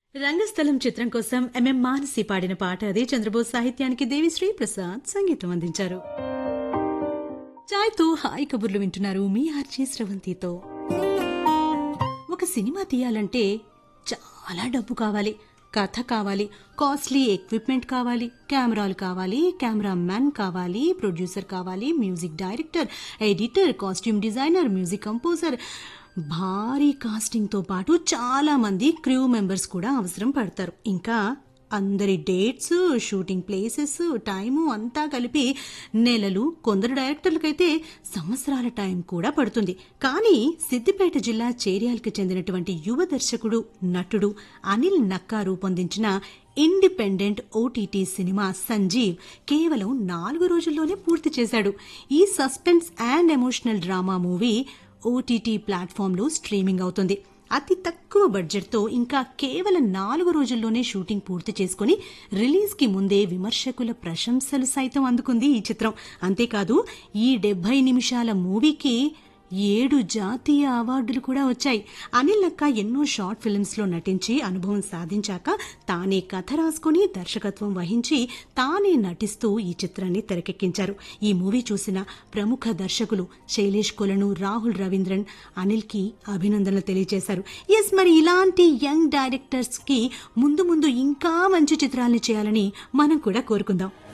రంగస్థలం చిత్రం కోసం ఎంఎం మానసి పాడిన పాట అది చంద్రబోస్ సాహిత్యానికి దేవిశ్రీ ప్రసాద్ సంగీతం అందించారు చాయ్తో హాయ్ కబుర్లు వింటున్నారు మీ ఆర్జీ స్రవంతితో ఒక సినిమా తీయాలంటే చాలా డబ్బు కావాలి కథ కావాలి కాస్ట్లీ ఎక్విప్మెంట్ కావాలి కెమెరాలు కావాలి కెమెరామ్యాన్ కావాలి ప్రొడ్యూసర్ కావాలి music director editor costume designer music composer భారీ కాస్టింగ్తో పాటు చాలా మంది క్రూ మెంబర్స్ కూడా అవసరం పడతారు ఇంకా అందరి డేట్స్ షూటింగ్ ప్లేసెస్ టైము అంతా కలిపి నెలలు కొందరు డైరెక్టర్లకైతే సంవత్సరాల టైం కూడా పడుతుంది కానీ సిద్దిపేట జిల్లా చేర్యాలకు చెందినటువంటి యువ దర్శకుడు నటుడు అనిల్ నక్కా రూపొందించిన ఇండిపెండెంట్ ఓటీటీ సినిమా సంజీవ్ కేవలం నాలుగు రోజుల్లోనే పూర్తి చేశాడు ఈ suspense and emotional drama movie OTT ప్లాట్ఫామ్లో స్ట్రీమింగ్ అవుతుంది అతి తక్కువ బడ్జెట్తో ఇంకా కేవలం నాలుగు రోజుల్లోనే షూటింగ్ పూర్తి చేసుకుని రిలీజ్కి ముందే విమర్శకుల ప్రశంసలు సైతం అందుకుంది ఈ చిత్రం అంతేకాదు ఈ డెబ్బై నిమిషాల మూవీకి ఏడు జాతీయ అవార్డులు కూడా వచ్చాయి అనిల్ నక్క ఎన్నో షార్ట్ ఫిల్మ్స్ లో నటించి అనుభవం సాధించాక తానే కథ రాసుకుని దర్శకత్వం వహించి తానే నటిస్తూ ఈ చిత్రాన్ని తెరకెక్కించారు ఈ మూవీ చూసిన ప్రముఖ దర్శకులు శైలేష్ కొలను రాహుల్ రవీంద్రన్ అనిల్ కి అభినందనలు తెలియజేశారు ఎస్ మరి ఇలాంటి యంగ్ డైరెక్టర్స్ కి ముందు ముందు ఇంకా మంచి చిత్రాలను చేయాలని మనం కూడా కోరుకుందాం